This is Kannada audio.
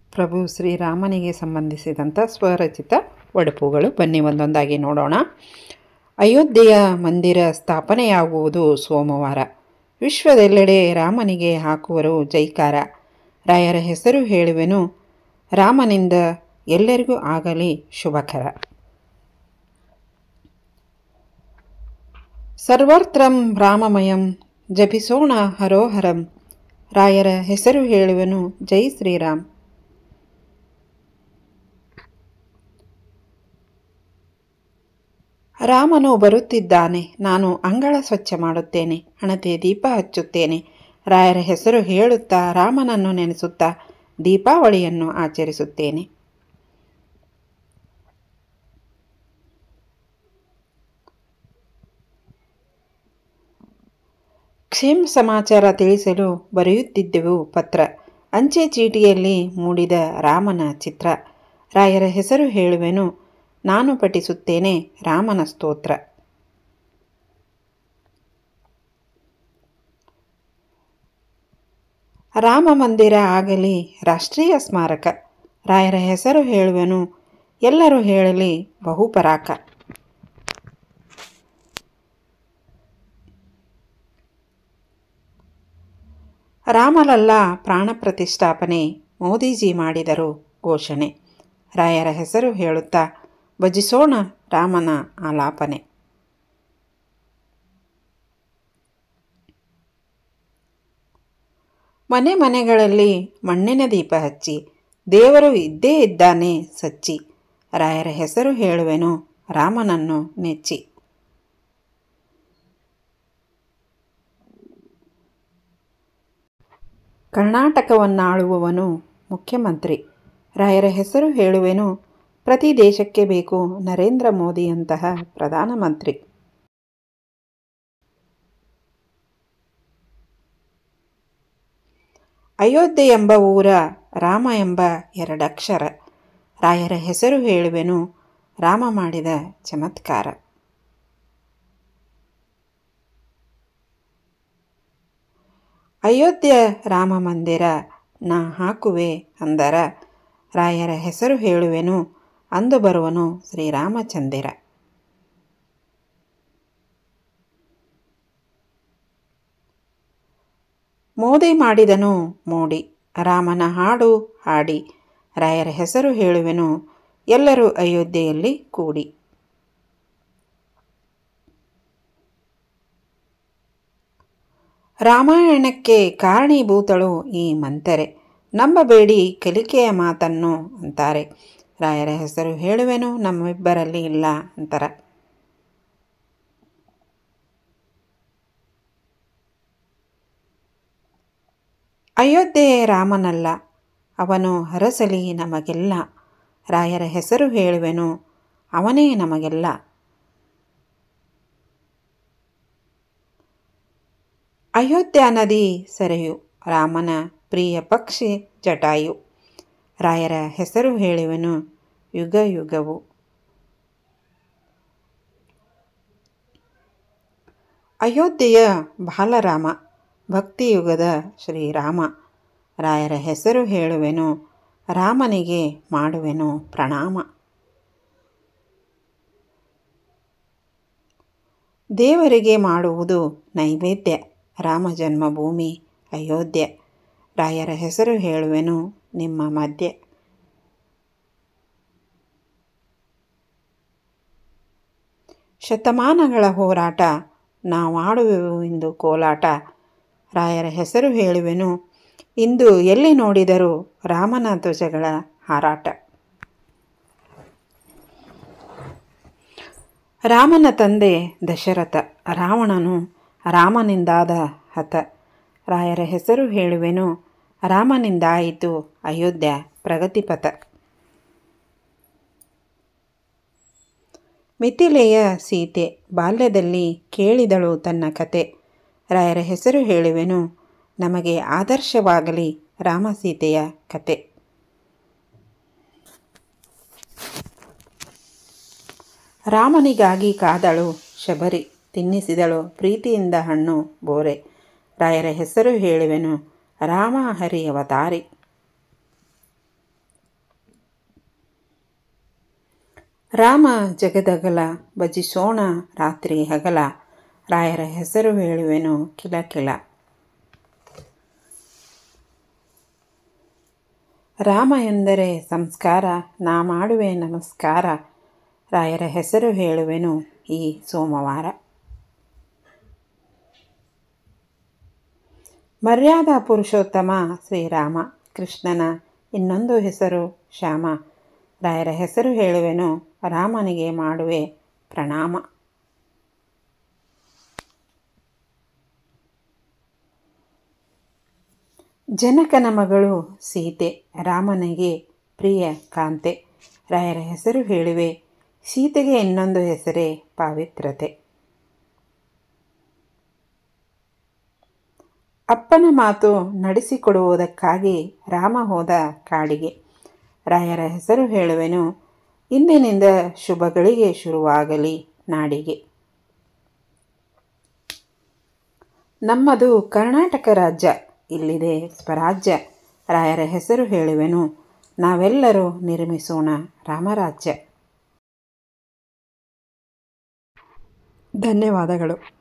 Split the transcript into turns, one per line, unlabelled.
ಪ್ರಭು ಶ್ರೀರಾಮನಿಗೆ ಸಂಬಂಧಿಸಿದಂಥ ಸ್ವರಚಿತ ಒಡಪುಗಳು ಬನ್ನಿ ಒಂದೊಂದಾಗಿ ನೋಡೋಣ ಅಯೋಧ್ಯೆಯ ಮಂದಿರ ಸ್ಥಾಪನೆಯಾಗುವುದು ಸೋಮವಾರ ವಿಶ್ವದೆಲ್ಲೆಡೆ ರಾಮನಿಗೆ ಹಾಕುವರು ಜೈಕಾರ ರಾಯರ ಹೆಸರು ಹೇಳುವೆನು ರಾಮನಿಂದ ಎಲ್ಲರಿಗೂ ಆಗಲಿ ಶುಭಕರ ಸರ್ವತ್ರಂ ರಾಮಮಯಂ ಜಪಿಸೋಣ ಹರೋಹರಂ ರಾಯರ ಹೆಸರು ಹೇಳುವೆನು ಜೈ ಶ್ರೀರಾಮ್ ರಾಮನು ಬರುತ್ತಿದ್ದಾನೆ ನಾನು ಅಂಗಳ ಸ್ವಚ್ಛ ಮಾಡುತ್ತೇನೆ ಹಣತೆ ದೀಪ ಹಚ್ಚುತ್ತೇನೆ ರಾಯರ ಹೆಸರು ಹೇಳುತ್ತಾ ರಾಮನನ್ನು ನೆನೆಸುತ್ತಾ ದೀಪಾವಳಿಯನ್ನು ಆಚರಿಸುತ್ತೇನೆ ಕ್ಷೇಮ ಸಮಾಚಾರ ತಿಳಿಸಲು ಬರೆಯುತ್ತಿದ್ದೆವು ಪತ್ರ ಅಂಚೆ ಚೀಟಿಯಲ್ಲಿ ಮೂಡಿದ ರಾಮನ ಚಿತ್ರ ರಾಯರ ಹೆಸರು ಹೇಳುವೆನು ನಾನು ಪಠಿಸುತ್ತೇನೆ ರಾಮನ ಸ್ತೋತ್ರ ರಾಮ ಮಂದಿರ ಆಗಲಿ ರಾಷ್ಟ್ರೀಯ ಸ್ಮಾರಕ ರಾಯರ ಹೆಸರು ಹೇಳುವೆನು ಎಲ್ಲರೂ ಹೇಳಲಿ ಬಹುಪರಾಕ ರಾಮಲಲ್ಲ ಪ್ರಾಣ ಪ್ರತಿಷ್ಠಾಪನೆ ಮೋದಿಜಿ ಮಾಡಿದರು ಘೋಷಣೆ ರಾಯರ ಹೆಸರು ಹೇಳುತ್ತಾ ಭಜಿಸೋಣ ರಾಮನ ಆಲಾಪನೆ ಮನೆ ಮನೆಗಳಲ್ಲಿ ಮಣ್ಣಿನ ದೀಪ ಹಚ್ಚಿ ದೇವರು ಇದ್ದೇ ಇದ್ದಾನೆ ಸಚ್ಚಿ ರಾಯರ ಹೆಸರು ಹೇಳುವೆನು ರಾಮನನ್ನು ನೆಚ್ಚಿ ಕರ್ನಾಟಕವನ್ನಾಳುವವನು ಮುಖ್ಯಮಂತ್ರಿ ರಾಯರ ಹೆಸರು ಹೇಳುವೆನು ಪ್ರತಿ ದೇಶಕ್ಕೆ ಬೇಕು ನರೇಂದ್ರ ಮೋದಿಯಂತಹ ಪ್ರಧಾನಮಂತ್ರಿ ಅಯೋಧ್ಯೆ ಎಂಬ ಊರ ರಾಮ ಎಂಬ ಎರಡಕ್ಷರ ರಾಯರ ಹೆಸರು ಹೇಳುವೆನು ರಾಮ ಮಾಡಿದ ಚಮತ್ಕಾರ ಅಯೋಧ್ಯೆ ರಾಮ ಮಂದಿರ ನಾ ಹಾಕುವೆ ಅಂದರ ರಾಯರ ಹೆಸರು ಹೇಳುವೆನು ಅಂದು ಬರುವನು ಶ್ರೀರಾಮಚಂದಿರ ಮೋದಿ ಮಾಡಿದನು ಮೋಡಿ ರಾಮನ ಹಾಡು ಹಾಡಿ ರಾಯರ ಹೆಸರು ಹೇಳುವೆನು ಎಲ್ಲರೂ ಅಯೋಧ್ಯೆಯಲ್ಲಿ ಕೂಡಿ ರಾಮಾಯಣಕ್ಕೆ ಕಾರಣೀಭೂತಳು ಈ ಮಂತೆರೆ ನಂಬಬೇಡಿ ಕಲಿಕೆಯ ಮಾತನ್ನು ಅಂತಾರೆ ರಾಯರ ಹೆಸರು ಹೇಳುವೆನು ನಮ್ಮಿಬ್ಬರಲ್ಲಿ ಇಲ್ಲ ಅಂತರ ಅಯೋಧ್ಯೆ ರಾಮನಲ್ಲ ಅವನು ಹರಸಲಿ ನಮಗೆಲ್ಲ ರಾಯರ ಹೆಸರು ಹೇಳುವೆನು ಅವನೇ ನಮಗೆಲ್ಲ ಅಯೋಧ್ಯ ನದಿ ಸೆರೆಯು ರಾಮನ ಪ್ರಿಯ ಪಕ್ಷಿ ಜಟಾಯು ರಾಯರ ಹೆಸರು ಹೇಳುವೆನು ಯುಗ ಯುಗವು ಅಯೋಧ್ಯೆಯ ಬಾಲರಾಮ ಭಕ್ತಿಯುಗದ ಶ್ರೀರಾಮ ರಾಯರ ಹೆಸರು ಹೇಳುವೆನು ರಾಮನಿಗೆ ಮಾಡುವೆನು ಪ್ರಣಾಮ ದೇವರಿಗೆ ಮಾಡುವುದು ನೈವೇದ್ಯ ರಾಮ ಜನ್ಮಭೂಮಿ ಅಯೋಧ್ಯೆ ರಾಯರ ಹೆಸರು ಹೇಳುವೆನು ನಿಮ್ಮ ಮಧ್ಯೆ ಶತಮಾನಗಳ ಹೋರಾಟ ನಾವಾಡುವೆವು ಇಂದು ಕೋಲಾಟ ರಾಯರ ಹೆಸರು ಹೇಳುವೆನು ಇಂದು ಎಲ್ಲಿ ನೋಡಿದರೂ ರಾಮನ ಧ್ವಜಗಳ ಹಾರಾಟ ರಾಮನ ತಂದೆ ದಶರಥ ರಾವಣನು ರಾಮನಿಂದಾದ ಹತ ರಾಯರ ಹೆಸರು ಹೇಳುವೆನು ರಾಮನಿಂದಾಯಿತು ಅಯೋಧ್ಯ ಪ್ರಗತಿಪಥ ಮಿಥಿಲೆಯ ಸೀತೆ ಬಾಲ್ಯದಲ್ಲಿ ಕೇಳಿದಳು ತನ್ನ ಕತೆ ರಾಯರ ಹೆಸರು ಹೇಳುವೆನು ನಮಗೆ ಆದರ್ಶವಾಗಲಿ ರಾಮ ಸೀತೆಯ ಕತೆ ರಾಮನಿಗಾಗಿ ಕಾದಳು ಶಬರಿ ತಿನ್ನಿಸಿದಳು ಪ್ರೀತಿಯಿಂದ ಹಣ್ಣು ಬೋರೆ ರಾಯರ ಹೆಸರು ಹೇಳುವೆನು ರಾಮ ಹರಿ ಅವತಾರಿ ರಾಮ ಜಗದಗಲ ಭಜಿಸೋಣ ರಾತ್ರಿ ಹಗಲ ರಾಯರ ಹೆಸರು ಹೇಳುವೆನು ಕಿಲ ಕಿಲ ರಾಮ ಎಂದರೆ ಸಂಸ್ಕಾರ ನಾ ಮಾಡುವೆ ನಮಸ್ಕಾರ ರಾಯರ ಹೆಸರು ಹೇಳುವೆನು ಈ ಸೋಮವಾರ ಮರ್ಯಾದಾ ಪುರುಷೋತ್ತಮ ಶ್ರೀರಾಮ ಕೃಷ್ಣನ ಇನ್ನೊಂದು ಹೆಸರು ಶ್ಯಾಮ ರಾಯರ ಹೆಸರು ಹೇಳುವೆನು ರಾಮನಿಗೆ ಮಾಡುವೆ ಪ್ರಣಾಮ ಜನಕನ ಮಗಳು ಸೀತೆ ರಾಮನಿಗೆ ಪ್ರಿಯ ಕಾಂತೆ ರಾಯರ ಹೆಸರು ಹೇಳುವೆ ಸೀತೆಗೆ ಇನ್ನೊಂದು ಹೆಸರೇ ಪಾವಿತ್ರತೆ ಅಪ್ಪನ ಮಾತು ನಡೆಸಿಕೊಡುವುದಕ್ಕಾಗಿ ರಾಮ ಹೋದ ಕಾಡಿಗೆ ರಾಯರ ಹೆಸರು ಹೇಳುವೆನು ಇಂದಿನಿಂದ ಶುಭಗಳಿಗೆ ಶುರುವಾಗಲಿ ನಾಡಿಗೆ ನಮ್ಮದು ಕರ್ನಾಟಕ ರಾಜ್ಯ ಇಲ್ಲಿದೆ ಸ್ವರಾಜ್ಯ ರಾಯರ ಹೆಸರು ಹೇಳುವೆನು ನಾವೆಲ್ಲರೂ ನಿರ್ಮಿಸೋಣ ರಾಮರಾಜ್ಯ
ಧನ್ಯವಾದಗಳು